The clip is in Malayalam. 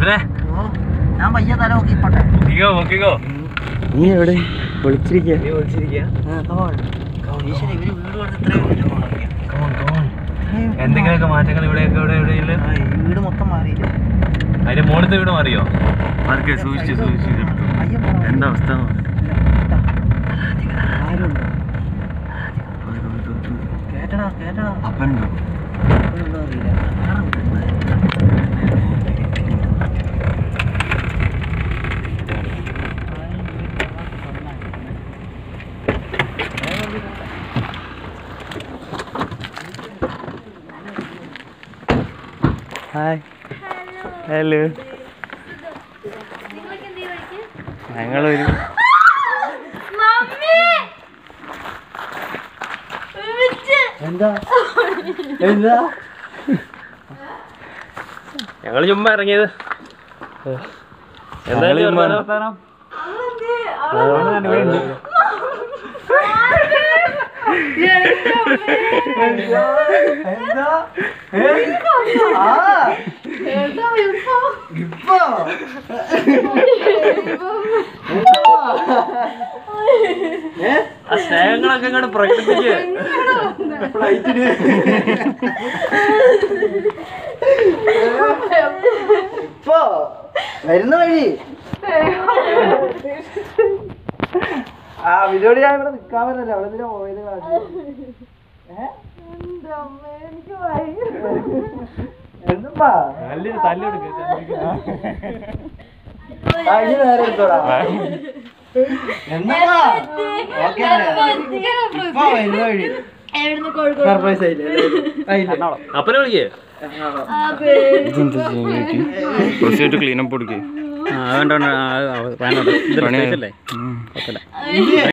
അപ്പനെ ഞാൻ പയ്യ തല നോക്കി പോട്ടെ നോക്കിക്കോ നോക്കിക്കോ നീ എവിടെ വിളിച്ചിരിക്കുക നീ വിളിച്ചിരിക്കുക ഈശ്വര ഇവര് വീട് കൊടുത്ത് ഇത്രയും എന്തെങ്കിലുമൊക്കെ മാറ്റങ്ങൾ ഇവിടെയൊക്കെ ഇവിടെ എവിടെയില്ല ആ, ഈ വീട് മൊത്തം മാറിയില്ലേ അതിന്റെ മുകളിലത്തെ വീട് മാറിയോ അതൊക്കെ സൂക്ഷിച്ച് സൂക്ഷിച്ച് അയ്യോ പോടാ. എന്താ അവസ്ഥ ആരുണ്ടോ? കേട്ടടാ കേട്ടടാ അപ്പനുണ്ടോ ഇപ്പോഴുണ്ടോ അറിയില്ല ഹായ് ഹലോ ഞങ്ങളൊരു എന്താ എന്താ ഞങ്ങൾ ചുമ്മാ ഇറങ്ങിയത് ഞങ്ങള് ചുമ്മാ- എന്താ ഏ? ആ ഇപ്പൊ ഏ ആ സ്നേഹങ്ങളൊക്കെ ഇങ്ങോട്ട് പ്രകടിപ്പിച്ച് ഫ്ലൈറ്റിന് ഇപ്പൊ വരുന്ന വഴി ആ വിനോട് ഞാൻ ഇവിടെ നിക്കാൻ പറ്റില്ല അവിടെ എന്തിനാ പോയത് കാണിച്ചു എന്തുമ്പാ നല്ലൊരു തല്ലെടുക്ക ആ, ഇനി നേരെ എടുത്തോടാ എന്തുമ്പാ ഓക്കെ ഇപ്പൊ വരുന്ന വഴി സർപ്രൈസ് ആയില്ലേ ആയില്ലേ? അപ്പനെ വിളിക്കേ കുറച്ചായിട്ട് ക്ലീനപ്പ് കൊടുക്കേ വേണ്ട വേണ്ട പണിയായി. അല്ലേ ഇത്